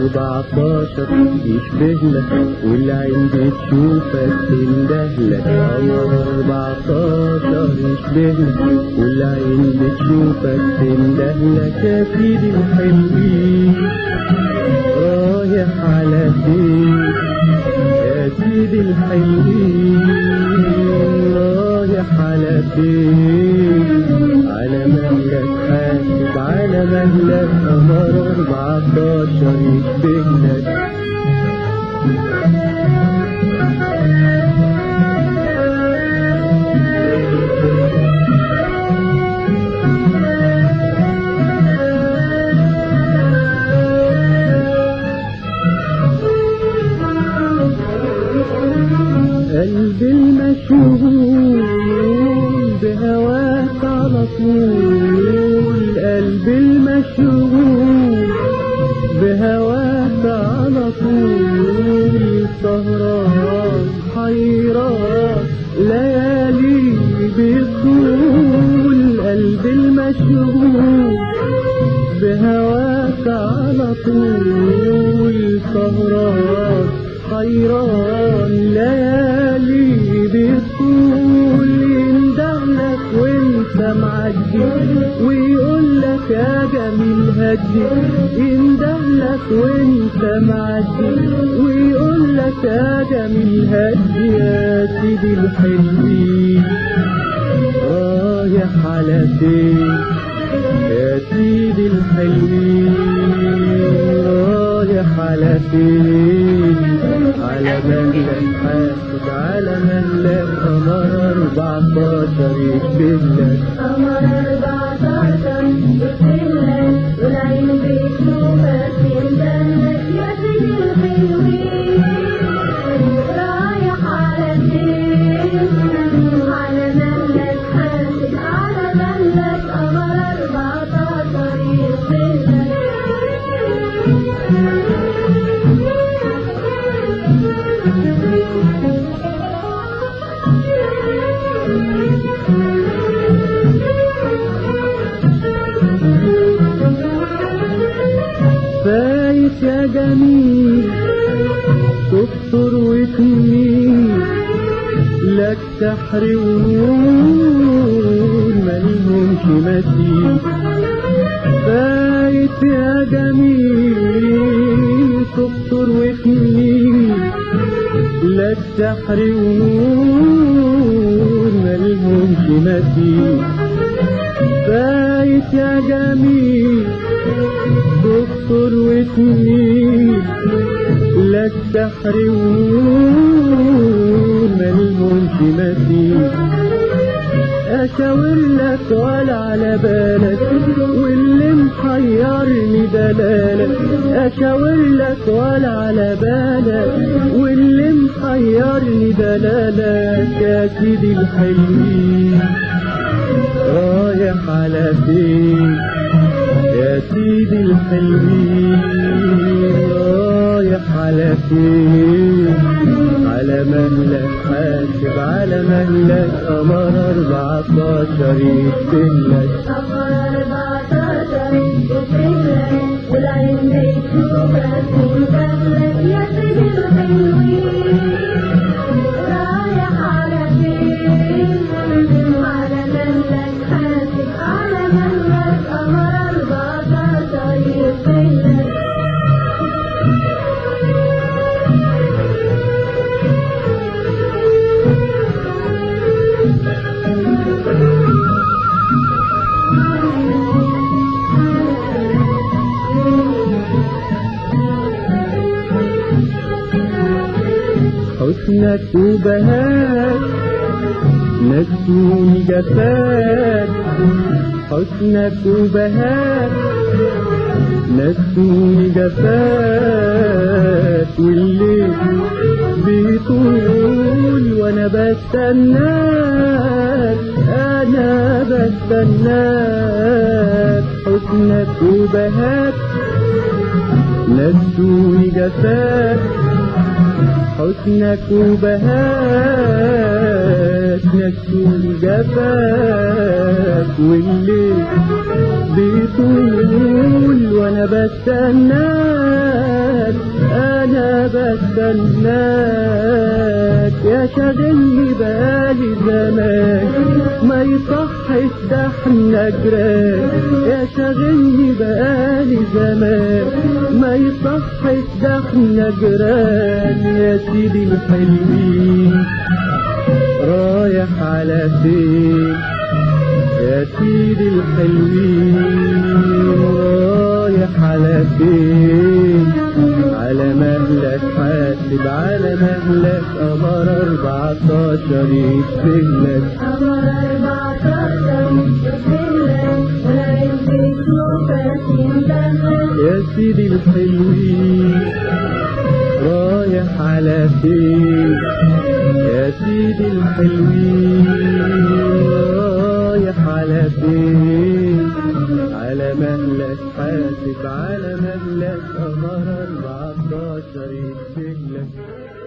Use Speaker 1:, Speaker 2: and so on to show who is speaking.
Speaker 1: اربعتاشر يشبهلك والعين بتشوفك تندهلك قمر اربعتاشر يشبهلك والعين بتشوفك تندهلك يا سيدي الحلوين رايح على فين يا سيدي الحلوين رايح على فين على مهلك حاسب على مهلك قمر اربعتاشر يشبهلك قلبي المشغول بهواك على طول قلبي المشغول بهواك على طول سهران حيران ليالي بطول قلبي المشغول بهواك على طول سهران حيران ليالي بطول يندهلك وانت معدي ويقول لك يا جميل هدي يندهلك وانت معدي ويقول لك يا جميل هدي يا سيدي الحلوين رايح على فين يا سيدي الحلوين رايح على فين على مهلك حاسب على مهلك قمر اربعتاشر يشبهلك
Speaker 2: قمر اربعتاشر يشبهلك والعين بتشوفك تندهلك يا سيدي الحلوين رايح على فين على مهلك حاسب على مهلك قمر اربعتاشر
Speaker 1: فايت يا جميل تبصر وتميل لك سحر ونور ملهمش مثيل فايت يا جميل تبصر وتميل لك سحر ونور ملهمش مثيل فايت يا جميل دكتور وتميل لك سحر ونور ملهمش مثيل اشاور لك ولا على بالك واللي محيرني دلالك اشاور لك ولا على بالك واللي محيرني دلالك يا سيدي الحلوين رايح على فين يا سيدي الحلوين رايح على فين على مهلك حاسب على مهلك قمر اربعتاشر يشتلك
Speaker 2: قمر اربعتاشر يشبهلك والعين بتشوفك تندهلك يا سيدي الحلوين رايح على فين على مهلك حاسب على مهلك قمر اربعتاشر يشبهلك
Speaker 1: حسنك وبهاك نسوني جفاك حسنك وبهاك نسوني جفاك والليل بيطول وانا بستناك انا بستناك حسنك وبهاك نسوني جفاك حسنك وبهاك نسون جفاك والليل بيطول وانا بستناك انا بستناك يا شاغلني بقالي زمان ما يصحش ده احنا جيران يا شاغلني بقالي زمان ما يصحش ده احنا جيران يا سيدي الحلوين رايح على فين يا سيدي الحلوين رايح على فين على مهلك حاسب على مهلك قمر 14 يشبهلك
Speaker 2: قمر 14 يشبهلك والعين بتشوفك يندهلك
Speaker 1: يا سيدي الحلوين رايح على فين يا سيدي الحلوين رايح على فين على مهلك حاسب على مهلك قمر 14 يشبهلك